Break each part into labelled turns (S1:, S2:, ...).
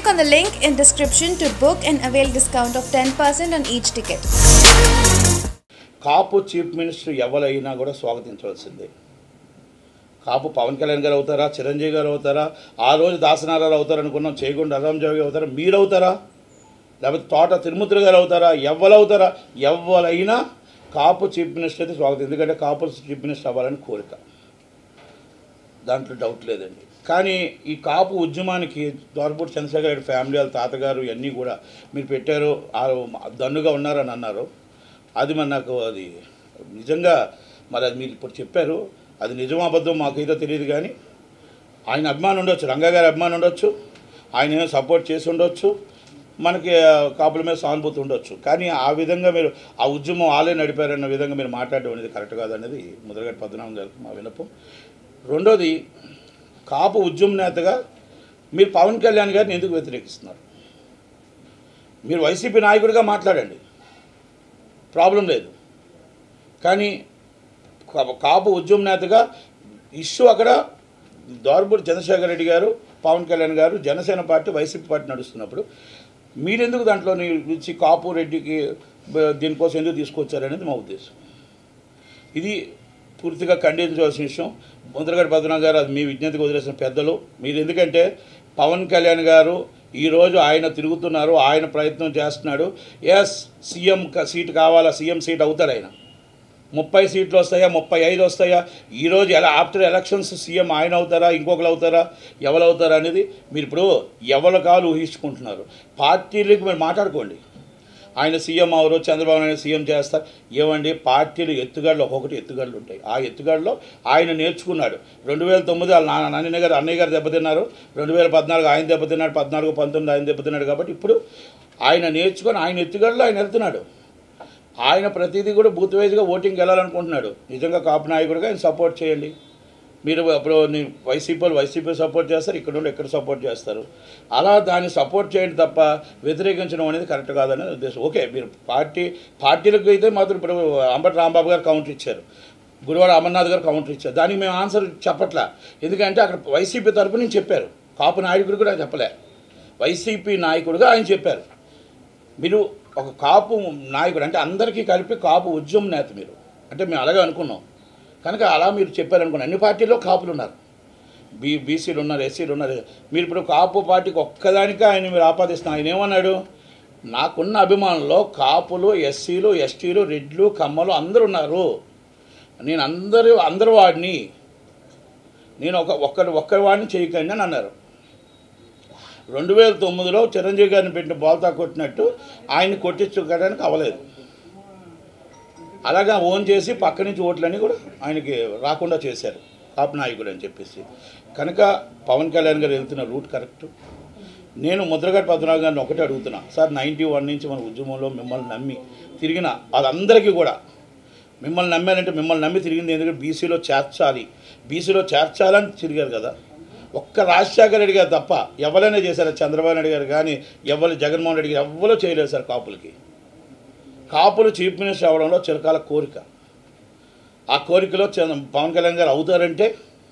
S1: Click on the link in description to book and avail discount of 10% on each ticket.
S2: కాపు chief minister ఎవరైనా కూడా స్వాగతించవలసిందే కాపు పవన్ కళ్యాణ్ గారు అవుతారా చిరంజీవి గారు అవుతారా ఆ రోజు దాసనారాయణ అవుతారు అనుకున్నాం చేయకుండా అరాంజావి అవుతారా మీరు అవుతారా లేకపోతే తోట తిరుమతులు గారు అవుతారా ఎవ్వరు అవుతారా ఎవరైనా కాపు చీఫ్ మినిస్టర్ అయితే స్వాగతం ఎందుకంటే కాపు చీఫ్ మినిస్టర్ అవ్వాలని కోరిక దాంట్లో డౌట్ లేదండి కానీ ఈ కాపు ఉద్యమానికి దోరపూడి చంద్రశేఖర్ రెడ్డి ఫ్యామిలీ వాళ్ళ తాతగారు ఇవన్నీ కూడా మీరు పెట్టారు ఆ దన్నుగా ఉన్నారని అన్నారు అది మరి నాకు అది నిజంగా మరి అది మీరు ఇప్పుడు చెప్పారు అది నిజం అబద్ధం మాకైతే తెలియదు కానీ ఆయన అభిమానం ఉండొచ్చు రంగా గారి అభిమానం ఉండొచ్చు ఆయన ఏమో సపోర్ట్ చేసి ఉండొచ్చు మనకి ఆ, కాపుల మీద సానుభూతి ఉండొచ్చు కానీ ఆ విధంగా మీరు ఆ ఉద్యమం వాళ్ళే నడిపారన్న విధంగా మీరు మాట్లాడడం అనేది కరెక్ట్ కాదనేది ముద్రగడ్డ పద్మనాభం గారికి మా వినపం రెండోది కాపు ఉద్యమ నేతగా మీరు పవన్ కళ్యాణ్ గారిని ఎందుకు వ్యతిరేకిస్తున్నారు మీరు వైసీపీ నాయకుడిగా మాట్లాడండి ప్రాబ్లం లేదు కానీ కా- కాపు ఉద్యమ నేతగా ఇష్యూ అక్కడ దోర్బూడి చంద్రశేఖర్ రెడ్డి గారు పవన్ కళ్యాణ్ గారు జనసేన పార్టీ వైసీపీ పార్టీ నడుస్తున్నప్పుడు మీరెందుకు దాంట్లో నుంచి కాపు రెడ్డికి బ- దీనికోసం ఎందుకు తీసుకొచ్చారనేది మా ఉద్దేశం ఇది పూర్తిగా ఖండించవలసిన విషయం ముద్రగడ పద్మనాభ గారు అది మీ విజ్ఞతకు వదిలేసిన పెద్దలు మీరు ఎందుకంటే పవన్ కళ్యాణ్ గారు ఈరోజు ఆయన తిరుగుతున్నారు ఆయన ప్రయత్నం చేస్తున్నాడు ఎస్ సీఎం క- సీట్ కావాలా సీఎం సీట్ అవుతాడు ఆయన ముప్పై సీట్లు వస్తాయా ముప్పై ఐదు వస్తాయా ఈరోజు ఎలా ఆఫ్టర్ ఎలక్షన్స్ సీఎం ఆయన అవుతారా ఇంకొకరు అవుతారా ఎవరు అవుతారా అనేది మీరు ఇప్పుడు ఎవరి కాలు ఊహించుకుంటున్నారు పార్టీలకు మీరు మాట్లాడుకోండి ఆయన సీఎం అవరు చంద్రబాబు నాయుడు సీఎం చేస్తారు ఏమండి పార్టీలు ఎత్తుగడలు ఒక్కొక్కటి ఎత్తుగడలు ఉంటాయి ఆ ఎత్తుగడలో ఆయన నేర్చుకున్నాడు రెండు వేల తొమ్మిది వాళ్ళ నాన్న నాన్న గారు అన్నయ్య గారు దెబ్బతిన్నారు రెండు వేల పద్నాలుగు ఆయన దెబ్బతిన్నాడు పద్నాలుగు పంతొమ్మిది ఆయన దెబ్బతిన్నాడు కాబట్టి ఇప్పుడు ఆయన నేర్చుకొని ఆయన ఎత్తుగడలో ఆయన వెళ్తున్నాడు ఆయన ప్రతిదీ కూడా బూత్ వైజ్గా ఓటింగ్ వెళ్ళాలనుకుంటున్నాడు నిజంగా కాపు నాయకుడిగా ఆయన సపోర్ట్ చేయండి మీరు అప్పుడు నీ- వైసీపీ వాళ్ళు వైసీపీ సపోర్ట్ చేస్తారు ఇక్కడ నుండి ఎక్కడ సపోర్ట్ చేస్తారు అలా దాన్ని సపోర్ట్ చేయండి తప్ప వ్యతిరేకించడం అనేది కరెక్ట్ కాదనే ఉద్దేశం ఓకే మీరు పార్టీ పార్టీలకు అయితే మాత్రం ఇప్పుడు అంబటి రాంబాబు గారు కౌంటర్ ఇచ్చారు గురువాడ అమర్నాథ్ గారు కౌంటర్ ఇచ్చారు దానికి మేము ఆన్సర్ చెప్పట్లా ఎందుకంటే అక్కడ వైసీపీ తరపు నుంచి చెప్పారు కాపు నాయకుడు కూడా చెప్పలే వైసీపీ నాయకుడిగా ఆయన చెప్పారు మీరు ఒక కాపు నాయకుడు అంటే అందరికీ కలిపి కాపు ఉద్యమ నేత మీరు అంటే మేము అలాగే అనుకున్నాం కనుక అలా మీరు చెప్పారనుకున్నాం అన్ని పార్టీల్లో కాపులు ఉన్నారు బీ బీసీలు ఉన్నారు ఎస్సీలు ఉన్నారు మీరు ఇప్పుడు కాపు పార్టీకి ఒక్కదానికే ఆయన మీరు ఆపాదిస్తున్నారు ఆయన ఏమన్నాడు నాకున్న అభిమానుల్లో కాపులు ఎస్సీలు ఎస్టీలు రెడ్లు కమ్మలు అందరూ ఉన్నారు నేను అందరూ అందరు వాడిని నేను ఒక ఒక్కరి ఒక్కరి వాడిని చేయకండి అని అన్నారు రెండు వేల తొమ్మిదిలో చిరంజీవి గారిని పెట్టిన బోల్తా కొట్టినట్టు ఆయన్ని కొట్టించుకోవడానికి అవ్వలేదు అలాగా ఓన్ చేసి పక్క నుంచి ఓట్లన్నీ కూడా ఆయనకి రాకుండా చేశారు కాపు నాయకుడు అని చెప్పేసి కనుక పవన్ కళ్యాణ్ గారు వెళ్తున్న రూట్ కరెక్ట్ నేను ముద్రగడ పద్మనాభ గారిని ఒకటే అడుగుతున్నా సార్ నైంటీ వన్ నుంచి మన ఉద్యమంలో మిమ్మల్ని నమ్మి తిరిగిన వాళ్ళందరికీ కూడా మిమ్మల్ని నమ్మారంటే మిమ్మల్ని నమ్మి తిరిగింది ఎందుకంటే బీసీలో చేర్చాలి బీసీలో చేర్చాలని తిరిగారు కదా ఒక్క రాజశేఖర రెడ్డి గారు తప్ప ఎవరైనా చేశారు చంద్రబాబు నాయుడు గారు కానీ ఎవరు జగన్మోహన్ రెడ్డి గారు ఎవరో చేయలేదు సార్ కాపులకి కాపులు చీఫ్ మినిస్టర్ అవడంలో చిరకాల కోరిక ఆ కోరికలో చంద్ర- పవన్ కళ్యాణ్ గారు అవుతారంటే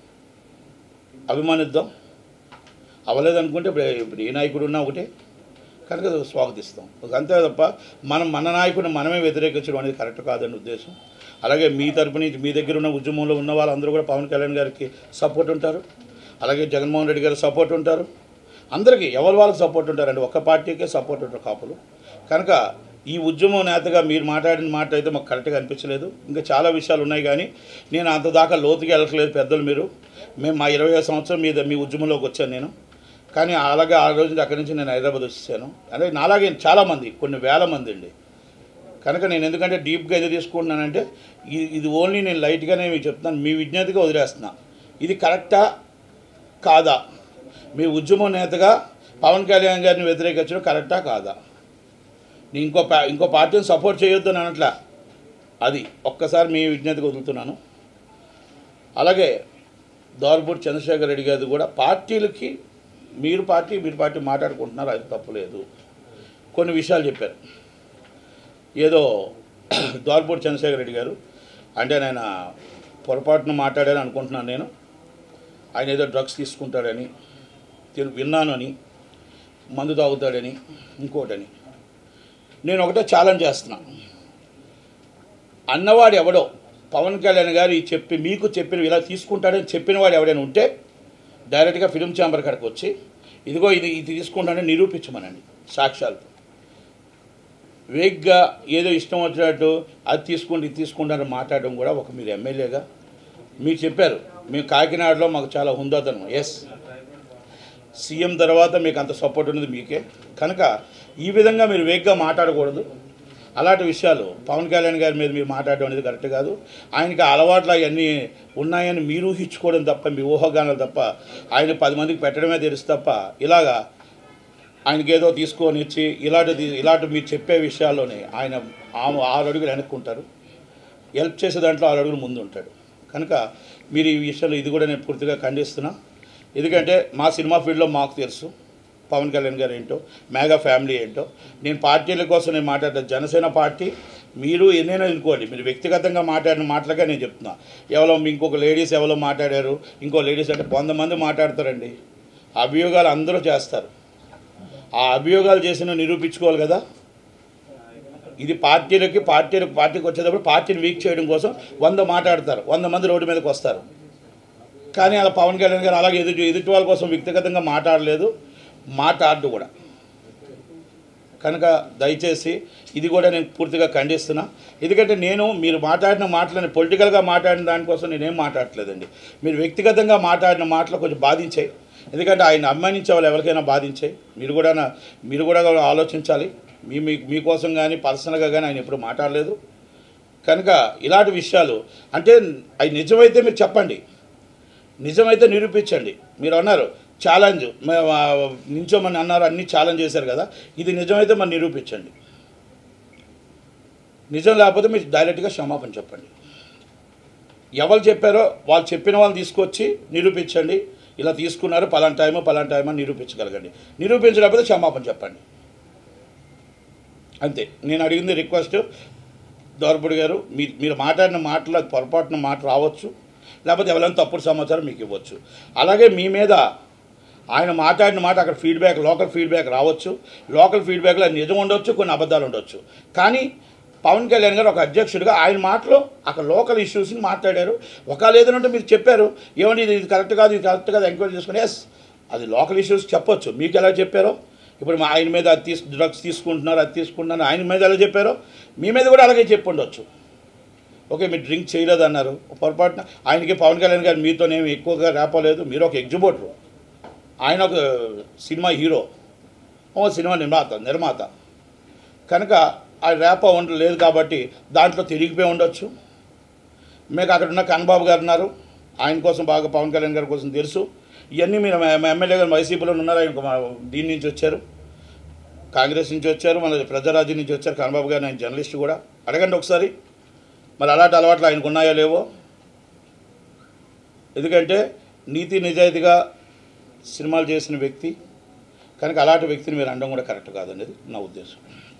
S2: అభిమానిద్దాం అవ్వలేదనుకుంటే ఇప్పుడు ఇప్పుడు ఏ నాయకుడు ఉన్నా ఒకటే కనుక అది స్వాగతిస్తాం అంతే తప్ప మనం మన నాయకుడిని మనమే వ్యతిరేకించడం అనేది కరెక్ట్ కాదని ఉద్దేశం అలాగే మీ తరపు నుంచి మీ దగ్గర ఉన్న ఉద్యమంలో ఉన్న వాళ్ళందరూ కూడా పవన్ కళ్యాణ్ గారికి సపోర్ట్ ఉంటారు అలాగే జగన్మోహన్ రెడ్డి గారికి సపోర్ట్ ఉంటారు అందరికీ ఎవరి వాళ్ళకి సపోర్ట్ ఉంటారండి ఒక్క పార్టీకే సపోర్ట్ ఉంటారు కాపులు కనుక ఈ ఉద్యమం నేతగా మీరు మాట్లాడిన మాట అయితే మాకు కరెక్ట్గా అనిపించలేదు ఇంకా చాలా విషయాలు ఉన్నాయి కానీ నేను అంత దాకా లోతుగా వెళ్ళట్లేదు పెద్దలు మీరు మేము మా ఇరవై ఐదు సంవత్సరం మీద మీ ఉద్యమంలోకి వచ్చాను నేను కానీ అలాగే ఆ రోజు నుంచి అక్కడి నుంచి నేను హైదరాబాద్ వచ్చేసాను అంటే నాలాగే చాలామంది కొన్ని వేల మంది అండి కనుక నేను ఎందుకంటే డీప్గా ఇది తీసుకుంటున్నానంటే ఇది ఇది ఓన్లీ నేను లైట్గానే మీకు చెప్తున్నాను మీ విజ్ఞతగా వదిలేస్తున్నా ఇది కరెక్టా కాదా మీ ఉద్యమం నేతగా పవన్ కళ్యాణ్ గారిని వ్యతిరేకించడం కరెక్టా కాదా నేను ఇంకో పా ఇంకో పార్టీని సపోర్ట్ చేయొద్దు అని అనట్లా అది ఒక్కసారి మీ విజ్ఞతకు వదులుతున్నాను అలాగే దోర్పూడి చంద్రశేఖర్ రెడ్డి గారు కూడా పార్టీలకి మీరు పార్టీ మీరు పార్టీ మాట్లాడుకుంటున్నారు అది తప్పులేదు కొన్ని విషయాలు చెప్పారు ఏదో దోర్పూడి చంద్రశేఖర్ రెడ్డి గారు అంటే నేను పొరపాటున మాట్లాడాను అనుకుంటున్నాను నేను ఆయన ఏదో డ్రగ్స్ తీసుకుంటాడని తెలు- విన్నాను అని మందు తాగుతాడని ఇంకోటని నేను ఒకటే ఛాలెంజ్ చేస్తున్నా అన్నవాడు ఎవడో పవన్ కళ్యాణ్ గారు ఈ చెప్పి మీకు చెప్పిన ఇలా తీసుకుంటాడని చెప్పిన వాడు ఎవడైనా ఉంటే డైరెక్ట్గా ఫిలిం ఛాంబర్ కాడికి వచ్చి ఇదిగో ఇది ఇది తీసుకుంటానని నిరూపించమనండి సాక్ష్యాలతో వేగ్గా ఏదో ఇష్టం వచ్చినట్టు అది తీసుకోండి ఇది తీసుకుంటారని మాట్లాడడం కూడా ఒక మీరు ఎమ్మెల్యేగా మీరు చెప్పారు మేము కాకినాడలో మాకు చాలా హుందాతనం ఎస్ సీఎం తర్వాత మీకు అంత సపోర్ట్ ఉన్నది మీకే కనుక ఈ విధంగా మీరు వేగ్గా మాట్లాడకూడదు అలాంటి విషయాలు పవన్ కళ్యాణ్ గారి మీద మీరు మాట్లాడడం అనేది కరెక్ట్ కాదు ఆయనకి ఆ అలవాట్లు అవన్నీ ఉన్నాయని మీరు ఊహించుకోవడం తప్ప మీ ఊహాగానాలు తప్ప ఆయన పది మందికి పెట్టడమే తెలుసు తప్ప ఇలాగా ఆయనకి ఏదో తీసుకొని ఇచ్చి ఇలాంటిది ఇలాంటి మీరు చెప్పే విషయాల్లోనే ఆయన ఆ- ఆరు అడుగులు వెనక్కుంటారు హెల్ప్ చేసే దాంట్లో ఆరు అడుగులు ముందు ఉంటాడు కనుక మీరు ఈ విషయంలో ఇది కూడా నేను పూర్తిగా ఖండిస్తున్నా ఎందుకంటే మా సినిమా ఫీల్డ్లో మాకు తెలుసు పవన్ కళ్యాణ్ గారు ఏంటో మేఘా ఫ్యామిలీ ఏంటో నేను పార్టీల కోసం నేను మాట్లాడతా జనసేన పార్టీ మీరు ఎన్నైనా అనుకోండి మీరు వ్యక్తిగతంగా మాట్లాడిన మాటలుగా నేను చెప్తున్నా ఎవరో మీ ఇంకొక లేడీస్ ఎవరో మాట్లాడారు ఇంకో లేడీస్ అంటే వంద మంది మాట్లాడతారండి అభియోగాలు అందరూ చేస్తారు ఆ అభియోగాలు చేసిన నిరూపించుకోవాలి కదా ఇది పార్టీలకి పార్టీలకు పార్టీకి వచ్చేటప్పుడు పార్టీని వీక్ చేయడం కోసం వంద మాట్లాడతారు వంద మంది రోడ్డు మీదకి వస్తారు కానీ అలా పవన్ కళ్యాణ్ గారు అలాగే ఎదుటి ఎదుటి వాళ్ళ కోసం వ్యక్తిగతంగా మాట్లాడలేదు మాట్లాడదు కూడా కనుక దయచేసి ఇది కూడా నేను పూర్తిగా ఖండిస్తున్నా ఎందుకంటే నేను మీరు మాట్లాడిన మాటలని పొలిటికల్గా మాట్లాడిన దానికోసం నేనేం మాట్లాడట్లేదండి మీరు వ్యక్తిగతంగా మాట్లాడిన మాటలు కొంచెం బాధించాయి ఎందుకంటే ఆయన అభిమానించే వాళ్ళు ఎవరికైనా బాధించాయి మీరు కూడా నా- మీరు కూడా ఆలోచించాలి మీ మీ మీకోసం కానీ పర్సనల్గా కానీ ఆయన ఎప్పుడు మాట్లాడలేదు కనుక ఇలాంటి విషయాలు అంటే అవి నిజమైతే మీరు చెప్పండి నిజమైతే నిరూపించండి మీరు అన్నారు ఛాలెంజ్ మేము ఆ, నించోమని అన్నారు అన్ని ఛాలెంజ్ చేశారు కదా ఇది నిజమైతే మరి నిరూపించండి నిజం లేకపోతే మీరు డైరెక్ట్గా క్షమాపణ చెప్పండి ఎవరు చెప్పారో వాళ్ళు చెప్పిన వాళ్ళు తీసుకొచ్చి నిరూపించండి ఇలా తీసుకున్నారు పలానా టైము పలానా టైం అని నిరూపించగలగండి నిరూపించలేకపోతే క్షమాపణ చెప్పండి అంతే నేను అడిగింది రిక్వెస్ట్ దోర్పుడి గారు మీ మీరు మాట్లాడిన మాటలు అది పొరపాటున మాట రావచ్చు లేకపోతే ఎవరైనా తప్పుడు సమాచారం మీకు ఇవ్వచ్చు అలాగే మీ మీద ఆయన మాట్లాడిన మాట అక్కడ ఫీడ్బ్యాక్ లోకల్ ఫీడ్బ్యాక్ రావచ్చు లోకల్ ఫీడ్బ్యాక్లో నిజం ఉండొచ్చు కొన్ని అబద్ధాలు ఉండొచ్చు కానీ పవన్ కళ్యాణ్ గారు ఒక అధ్యక్షుడిగా ఆయన మాటలో అక్కడ లోకల్ ఇష్యూస్ని మాట్లాడారు ఒకవేళ ఏదైనా మీరు చెప్పారు ఏమండి ఇది ఇది కరెక్ట్ కాదు ఇది కరెక్ట్ కాదు ఎంక్వైరీ చేసుకుని ఎస్ అది లోకల్ ఇష్యూస్ చెప్పొచ్చు మీకు ఎలా చెప్పారో ఇప్పుడు మా ఆయన మీద అది తీసు డ్రగ్స్ తీసుకుంటున్నారు అది తీసుకుంటున్నారు ఆయన మీద ఎలా చెప్పారో మీ మీద కూడా అలాగే చెప్పి ఉండొచ్చు ఓకే మీరు డ్రింక్ చేయలేదు అన్నారు పొరపాటున ఆయనకి పవన్ కళ్యాణ్ గారు మీతోనేమి ఎక్కువగా రేపలేదు మీరు ఒక ఎగ్జిబిటర్ ఆయన ఒక సినిమా హీరో ఓ సినిమా నిర్మాత నిర్మాత కనుక ఆ రేప ఉండ లేదు కాబట్టి దాంట్లో తిరిగిపోయి ఉండొచ్చు మీకు అక్కడ ఉన్న కన్నబాబు గారు ఉన్నారు ఆయన కోసం బాగా పవన్ కళ్యాణ్ గారి కోసం తెలుసు ఇవన్నీ మీరు మా- మా ఎమ్మెల్యే గారు వైసీపీలో ఉన్నారు ఆయన ఒక మా- దీని నుంచి వచ్చారు కాంగ్రెస్ నుంచి వచ్చారు మన ప్రజారాజ్యం నుంచి వచ్చారు కన్నబాబు గారు ఆయన జర్నలిస్ట్ కూడా అడగండి ఒకసారి మరి అలాంటి అలవాట్లు ఆయనకు ఉన్నాయో లేవో ఎందుకంటే నీతి నిజాయితీగా సినిమాలు చేసిన వ్యక్తి కనుక అలాంటి వ్యక్తిని మీరు అనడం కూడా కరెక్ట్ కాదనేది నా ఉద్దేశం